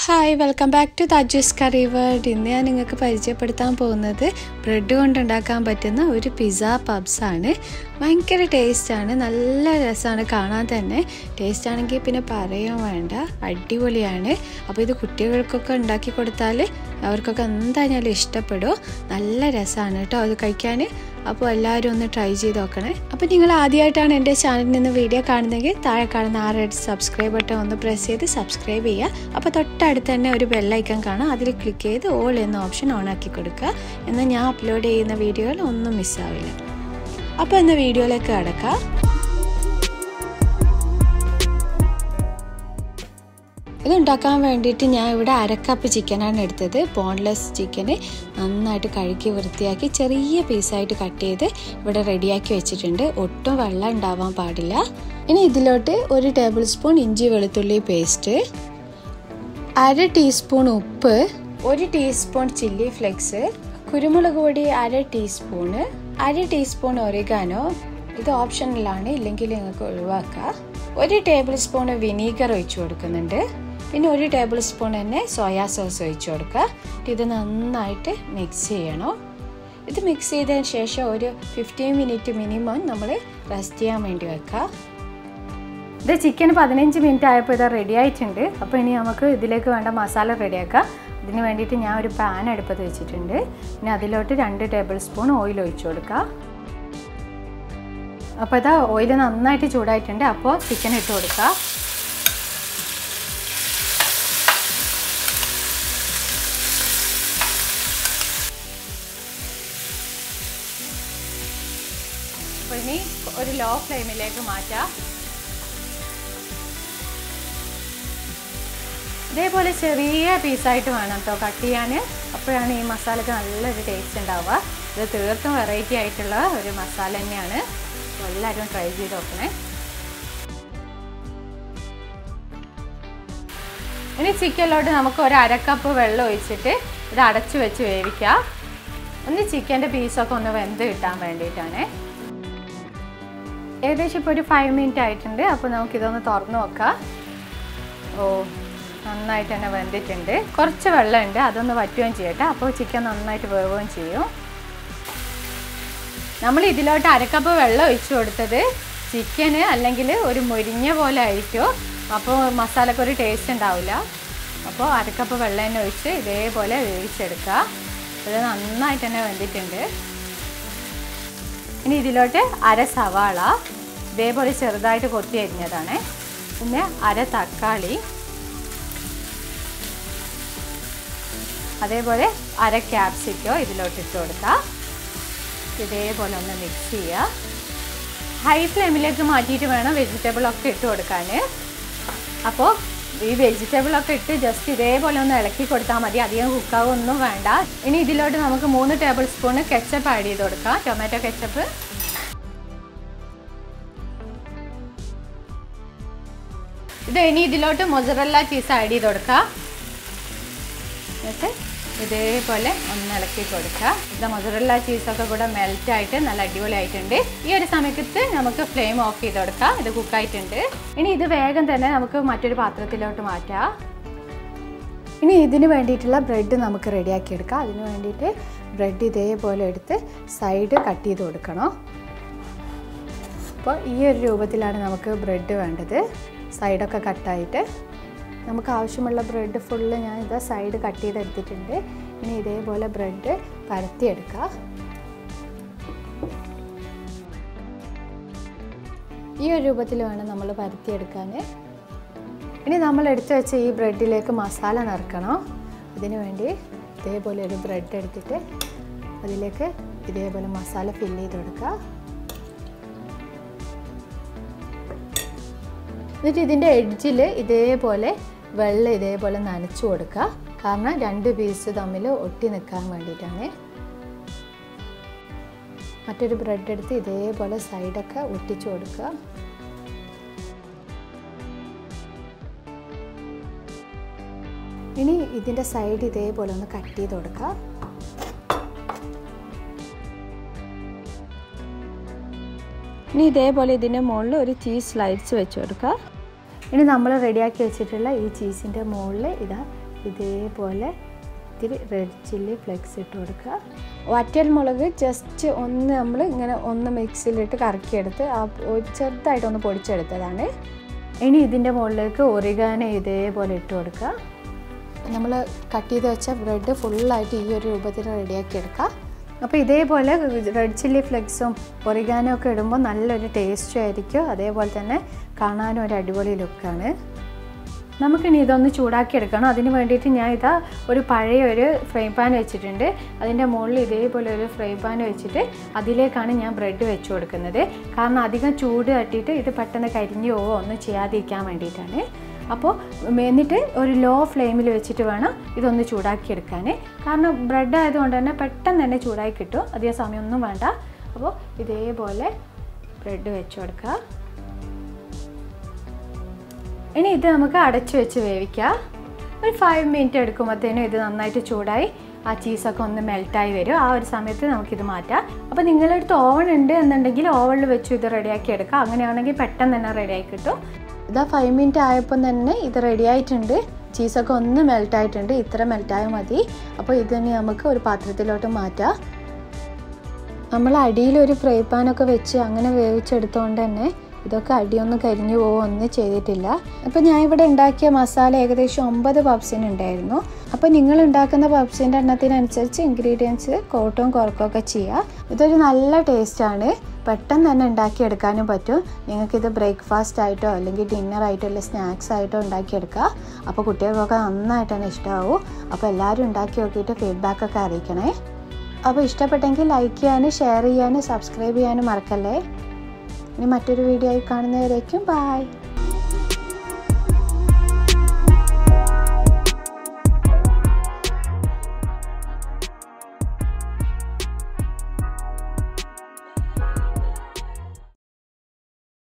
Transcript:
hi welcome back to Taju's curry world ഇന്ന് ഞാൻ നിങ്ങൾക്ക് പരിചയപ്പെടുത്താൻ പോകുന്നത് ബ്രെഡ് കൊണ്ടുണ്ടാക്കാൻ പറ്റുന്ന ഒരു പിസ്സ പബ്സ് ആണ് ഭയങ്കര ടേസ്റ്റാണ് നല്ല രസമാണ് കാണാൻ തന്നെ ടേസ്റ്റ് ആണെങ്കിൽ പിന്നെ പറയാൻ വേണ്ട അടിപൊളിയാണ് അപ്പോൾ ഇത് കുട്ടികൾക്കൊക്കെ ഉണ്ടാക്കി കൊടുത്താൽ അവർക്കൊക്കെ എന്തായാലും ഇഷ്ടപ്പെടും നല്ല രസമാണ് കേട്ടോ അത് കഴിക്കാൻ അപ്പോൾ എല്ലാവരും ഒന്ന് ട്രൈ ചെയ്ത് നോക്കണേ അപ്പോൾ നിങ്ങൾ ആദ്യമായിട്ടാണ് എൻ്റെ ചാനലിൽ നിന്ന് വീഡിയോ കാണുന്നതെങ്കിൽ താഴെ കാണുന്ന ആ റെഡ് സബ്സ്ക്രൈബ് ബട്ടൺ ഒന്ന് പ്രസ് ചെയ്ത് സബ്സ്ക്രൈബ് ചെയ്യുക അപ്പോൾ തൊട്ടടുത്ത് തന്നെ ഒരു ബെല്ലൈക്കൺ കാണാം അതിൽ ക്ലിക്ക് ചെയ്ത് ഓൾ എന്ന ഓപ്ഷൻ ഓൺ ആക്കി കൊടുക്കുക എന്നാൽ ഞാൻ അപ്ലോഡ് ചെയ്യുന്ന വീഡിയോകൾ ഒന്നും മിസ്സാവില്ല അപ്പോൾ എന്ന വീഡിയോയിലേക്ക് കടക്കാം ഇത് ഉണ്ടാക്കാൻ വേണ്ടിയിട്ട് ഞാൻ ഇവിടെ അരക്കപ്പ് ചിക്കനാണ് എടുത്തത് ബോൺലെസ് ചിക്കന് നന്നായിട്ട് കഴുകി വൃത്തിയാക്കി ചെറിയ പീസായിട്ട് കട്ട് ചെയ്ത് ഇവിടെ റെഡിയാക്കി വെച്ചിട്ടുണ്ട് ഒട്ടും വെള്ളം ഉണ്ടാവാൻ പാടില്ല ഇനി ഇതിലോട്ട് ഒരു ടേബിൾ സ്പൂൺ ഇഞ്ചി വെളുത്തുള്ളി പേസ്റ്റ് അര ടീസ്പൂൺ ഉപ്പ് ഒരു ടീസ്പൂൺ ചില്ലി ഫ്ലെക്സ് കുരുമുളക് പൊടി അര ടീസ്പൂണ് അര ടീസ്പൂൺ ഒറിഗാനോ ഇത് ഓപ്ഷനിലാണ് ഇല്ലെങ്കിൽ നിങ്ങൾക്ക് ഒഴിവാക്കാം ഒരു ടേബിൾ സ്പൂൺ വിനീഗർ ഒഴിച്ചു കൊടുക്കുന്നുണ്ട് പിന്നെ ഒരു ടേബിൾ സ്പൂൺ തന്നെ സോയാ സോസ് ഒഴിച്ചു കൊടുക്കുക ഇത് നന്നായിട്ട് മിക്സ് ചെയ്യണം ഇത് മിക്സ് ചെയ്തതിന് ശേഷം ഒരു ഫിഫ്റ്റീൻ മിനിറ്റ് മിനിമം നമ്മൾ റെസ്റ്റ് ചെയ്യാൻ വേണ്ടി വെക്കുക ഇത് ചിക്കൻ പതിനഞ്ച് മിനിറ്റ് ആയപ്പോൾ ഇത് റെഡി ആയിട്ടുണ്ട് അപ്പോൾ ഇനി നമുക്ക് ഇതിലേക്ക് വേണ്ട മസാല റെഡിയാക്കാം ഇതിന് വേണ്ടിയിട്ട് ഞാൻ ഒരു പാൻ അടുപ്പത്ത് വെച്ചിട്ടുണ്ട് ഇനി അതിലോട്ട് രണ്ട് ടേബിൾ സ്പൂൺ ഓയിൽ ഒഴിച്ചു കൊടുക്കുക അപ്പോൾ ഇതാ ഓയിൽ നന്നായിട്ട് ചൂടായിട്ടുണ്ട് അപ്പോൾ ചിക്കൻ ഇട്ട് കൊടുക്കുക അപ്പോൾ ഇനി ഒരു ലോ ഫ്ലെയിമിലേക്ക് മാറ്റാം ഇതേപോലെ ചെറിയ പീസായിട്ട് വേണം കേട്ടോ കട്ട് ചെയ്യാൻ അപ്പോഴാണ് ഈ മസാലയ്ക്ക് നല്ലൊരു ടേസ്റ്റ് ഉണ്ടാവുക ഇത് തീർത്തും വെറൈറ്റി ആയിട്ടുള്ള ഒരു മസാല തന്നെയാണ് എല്ലാവരും ട്രൈ ചെയ്ത് നോക്കണേ ഇനി ചിക്കനിലോട്ട് നമുക്ക് ഒരു അരക്കപ്പ് വെള്ളം ഒഴിച്ചിട്ട് ഇത് അടച്ചു വെച്ച് വേവിക്കാം ഒന്ന് ചിക്കൻ്റെ പീസൊക്കെ ഒന്ന് വെന്ത് കിട്ടാൻ വേണ്ടിയിട്ടാണ് ഏകദേശം ഇപ്പോൾ ഒരു ഫൈവ് മിനിറ്റ് ആയിട്ടുണ്ട് അപ്പോൾ നമുക്കിതൊന്ന് തുറന്നു നോക്കാം ഓ നന്നായിട്ട് തന്നെ വെന്തിട്ടുണ്ട് കുറച്ച് വെള്ളമുണ്ട് അതൊന്ന് വറ്റുകയും ചെയ്യട്ടെ അപ്പോൾ ചിക്കൻ നന്നായിട്ട് വേവുകയും ചെയ്യും നമ്മൾ ഇതിലോട്ട് അരക്കപ്പ് വെള്ളം ഒഴിച്ചു കൊടുത്തത് ചിക്കന് അല്ലെങ്കിൽ ഒരു മുരിഞ്ഞ പോലെ ആയിരിക്കും അപ്പോൾ മസാലക്ക് ഒരു ടേസ്റ്റ് ഉണ്ടാവില്ല അപ്പോൾ അരക്കപ്പ് വെള്ളം തന്നെ ഒഴിച്ച് ഇതേപോലെ വേവിച്ചെടുക്കുക ഇത് നന്നായിട്ട് തന്നെ വെന്തിട്ടുണ്ട് ഇനി ഇതിലോട്ട് അര സവാള ഇതേപോലെ ചെറുതായിട്ട് കൊത്തി അരിഞ്ഞതാണ് പിന്നെ അര തക്കാളി അതേപോലെ അര ക്യാപ്സിക്കോ ഇതിലോട്ട് ഇട്ട് കൊടുക്കാം ഇതേപോലെ ഒന്ന് മിക്സ് ചെയ്യുക ഹൈ ഫ്ലെയിമിലേക്ക് മാറ്റിയിട്ട് വേണം വെജിറ്റബിളൊക്കെ ഇട്ട് കൊടുക്കാൻ അപ്പോൾ ഈ വെജിറ്റബിളൊക്കെ ഇട്ട് ജസ്റ്റ് ഇതേപോലെ ഒന്ന് ഇളക്കി കൊടുത്താൽ മതി അധികം കുക്കാവൊന്നും വേണ്ട ഇനി ഇതിലോട്ട് നമുക്ക് മൂന്ന് ടേബിൾ സ്പൂൺ കെച്ചപ്പ് ആഡ് ചെയ്ത് കൊടുക്കാം ടൊമാറ്റോ കെച്ചപ്പ് ഇത് ഇനി ഇതിലോട്ട് മൊസറല്ല ചീസ് ആഡ് ചെയ്ത് കൊടുക്കാം എന്നിട്ട് ഇതേപോലെ ഒന്ന് ഇളക്കി കൊടുക്കുക ഇത് മൊസറല്ല ചീസൊക്കെ കൂടെ മെൽറ്റായിട്ട് നല്ല അടിപൊളിയായിട്ടുണ്ട് ഈ ഒരു സമയത്ത് നമുക്ക് ഫ്ലെയിം ഓഫ് ചെയ്ത് കൊടുക്കാം ഇത് കുക്കായിട്ടുണ്ട് ഇനി ഇത് വേഗം തന്നെ നമുക്ക് മറ്റൊരു പാത്രത്തിലോട്ട് മാറ്റാം ഇനി ഇതിന് വേണ്ടിയിട്ടുള്ള ബ്രെഡ് നമുക്ക് റെഡിയാക്കി എടുക്കാം അതിന് വേണ്ടിയിട്ട് ബ്രെഡ് ഇതേപോലെ എടുത്ത് സൈഡ് കട്ട് ചെയ്ത് കൊടുക്കണം അപ്പോൾ ഈ ഒരു രൂപത്തിലാണ് നമുക്ക് ബ്രെഡ് വേണ്ടത് സൈഡൊക്കെ കട്ടായിട്ട് നമുക്ക് ആവശ്യമുള്ള ബ്രെഡ് ഫുള്ള് ഞാൻ ഇതാ സൈഡ് കട്ട് ചെയ്തെടുത്തിട്ടുണ്ട് ഇനി ഇതേപോലെ ബ്രെഡ് പരത്തിയെടുക്കുക ഈ ഒരു രൂപത്തിൽ വേണം നമ്മൾ പരത്തിയെടുക്കാൻ ഇനി നമ്മൾ എടുത്തു വെച്ച ഈ ബ്രെഡിലേക്ക് മസാല നിറക്കണം അതിന് വേണ്ടി ഇതേപോലെ ഒരു ബ്രെഡ് എടുത്തിട്ട് അതിലേക്ക് ഇതേപോലെ മസാല ഫില്ല് ചെയ്ത് കൊടുക്കുക എന്നിട്ട് ഇതിൻ്റെ എഡ്ജിൽ ഇതേപോലെ വെള്ളം ഇതേപോലെ നനച്ചു കൊടുക്കുക കാരണം രണ്ട് പീസ് തമ്മിൽ ഒട്ടി നിൽക്കാൻ വേണ്ടിയിട്ടാണ് മറ്റൊരു ബ്രെഡ് എടുത്ത് ഇതേപോലെ സൈഡൊക്കെ ഒട്ടിച്ചു കൊടുക്കുക ഇനി ഇതിൻ്റെ സൈഡ് ഇതേപോലെ ഒന്ന് കട്ട് ചെയ്ത് കൊടുക്കുക ഇനി ഇതേപോലെ ഇതിൻ്റെ മുകളിൽ ഒരു ചീസ് സ്ലൈഡ്സ് വെച്ച് കൊടുക്കുക ഇനി നമ്മൾ റെഡിയാക്കി വെച്ചിട്ടുള്ള ഈ ചീസിൻ്റെ മുകളിൽ ഇതാ ഇതേപോലെ ഇത്തിരി റെഡ് ചില്ലി ഫ്ലെക്സ് ഇട്ട് കൊടുക്കുക വറ്റൽ മുളക് ജസ്റ്റ് ഒന്ന് നമ്മൾ ഇങ്ങനെ ഒന്ന് മിക്സിയിലിട്ട് കറക്കിയെടുത്ത് ആ ഒരു ചെറുതായിട്ടൊന്ന് പൊടിച്ചെടുത്തതാണ് ഇനി ഇതിൻ്റെ മുകളിലേക്ക് ഒറിഗാനോ ഇതേപോലെ ഇട്ട് കൊടുക്കുക നമ്മൾ കട്ട് ചെയ്ത് വെച്ച ബ്രെഡ് ഫുള്ളായിട്ട് ഈ ഒരു രൂപത്തിൽ റെഡിയാക്കി എടുക്കുക അപ്പോൾ ഇതേപോലെ റെഡ് ചില്ലി ഫ്ലെക്സും ഒറിഗാനോ ഒക്കെ ഇടുമ്പോൾ നല്ലൊരു ടേസ്റ്റും ആയിരിക്കും അതേപോലെ തന്നെ കാണാനും ഒരു അടിപൊളി ലുക്കാണ് നമുക്കിനി ഇതൊന്ന് ചൂടാക്കി എടുക്കണം അതിന് വേണ്ടിയിട്ട് ഞാൻ ഇതാ ഒരു പഴയ ഒരു ഫ്രൈ പാൻ വെച്ചിട്ടുണ്ട് അതിൻ്റെ മുകളിൽ ഇതേപോലെ ഒരു ഫ്രൈ പാൻ വെച്ചിട്ട് അതിലേക്കാണ് ഞാൻ ബ്രെഡ് വെച്ച് കൊടുക്കുന്നത് കാരണം അധികം ചൂട് തട്ടിയിട്ട് ഇത് പെട്ടെന്ന് കരിഞ്ഞു പോവോ ഒന്നും ചെയ്യാതിരിക്കാൻ വേണ്ടിയിട്ടാണ് അപ്പോൾ എന്നിട്ട് ഒരു ലോ ഫ്ലെയിമിൽ വെച്ചിട്ട് വേണം ഇതൊന്ന് ചൂടാക്കി എടുക്കാൻ കാരണം ബ്രെഡ് ആയതുകൊണ്ട് തന്നെ പെട്ടെന്ന് തന്നെ ചൂടായി കിട്ടും അധികം സമയമൊന്നും വേണ്ട അപ്പോൾ ഇതേപോലെ ബ്രെഡ് വെച്ച് കൊടുക്കുക ഇനി ഇത് നമുക്ക് അടച്ചു വെച്ച് വേവിക്കാം ഒരു ഫൈവ് മിനിറ്റ് എടുക്കുമ്പോഴത്തേനും ഇത് നന്നായിട്ട് ചൂടായി ആ ചീസൊക്കെ ഒന്ന് മെൽറ്റായി വരും ആ ഒരു സമയത്ത് നമുക്കിത് മാറ്റാം അപ്പോൾ നിങ്ങളുടെ അടുത്ത് ഓവൻ ഉണ്ട് എന്നുണ്ടെങ്കിൽ ഓവനിൽ വെച്ച് ഇത് റെഡിയാക്കി എടുക്കാം അങ്ങനെയാണെങ്കിൽ പെട്ടെന്ന് തന്നെ റെഡിയായി കിട്ടും ഇതാ ഫൈവ് മിനിറ്റ് ആയപ്പം തന്നെ ഇത് റെഡി ആയിട്ടുണ്ട് ചീസൊക്കെ ഒന്ന് മെൽറ്റായിട്ടുണ്ട് ഇത്ര മെൽറ്റായാൽ മതി അപ്പോൾ ഇതിനി നമുക്ക് ഒരു പാത്രത്തിലോട്ട് മാറ്റാം നമ്മൾ അടിയിലൊരു ഫ്രൈ പാനൊക്കെ വെച്ച് അങ്ങനെ വേവിച്ചെടുത്തോണ്ട് തന്നെ ഇതൊക്കെ അടിയൊന്നും കരിഞ്ഞു പോകുക ഒന്നും ചെയ്തിട്ടില്ല അപ്പോൾ ഞാൻ ഇവിടെ ഉണ്ടാക്കിയ മസാല ഏകദേശം ഒമ്പത് പബ്സിന് ഉണ്ടായിരുന്നു അപ്പോൾ നിങ്ങൾ ഉണ്ടാക്കുന്ന പബ്സിൻ്റെ എണ്ണത്തിനനുസരിച്ച് ഇൻഗ്രീഡിയൻസ് കോട്ടവും കുറക്കുകയൊക്കെ ചെയ്യുക ഇതൊരു നല്ല ടേസ്റ്റാണ് പെട്ടെന്ന് തന്നെ ഉണ്ടാക്കിയെടുക്കാനും പറ്റും നിങ്ങൾക്കിത് ബ്രേക്ക്ഫാസ്റ്റ് ആയിട്ടോ അല്ലെങ്കിൽ ഡിന്നർ ആയിട്ടോ അല്ലെങ്കിൽ സ്നാക്സ് ആയിട്ടോ ഉണ്ടാക്കിയെടുക്കുക അപ്പോൾ കുട്ടികൾക്കൊക്കെ നന്നായിട്ട് തന്നെ ഇഷ്ടമാവും അപ്പോൾ എല്ലാവരും ഉണ്ടാക്കി നോക്കിയിട്ട് ഫീഡ്ബാക്കൊക്കെ അറിയിക്കണേ അപ്പോൾ ഇഷ്ടപ്പെട്ടെങ്കിൽ ലൈക്ക് ചെയ്യാനും ഷെയർ ചെയ്യാനും സബ്സ്ക്രൈബ് ചെയ്യാനും മറക്കല്ലേ ഇനി മറ്റൊരു വീഡിയോ ആയി കാണുന്നവരേക്കും ബായ്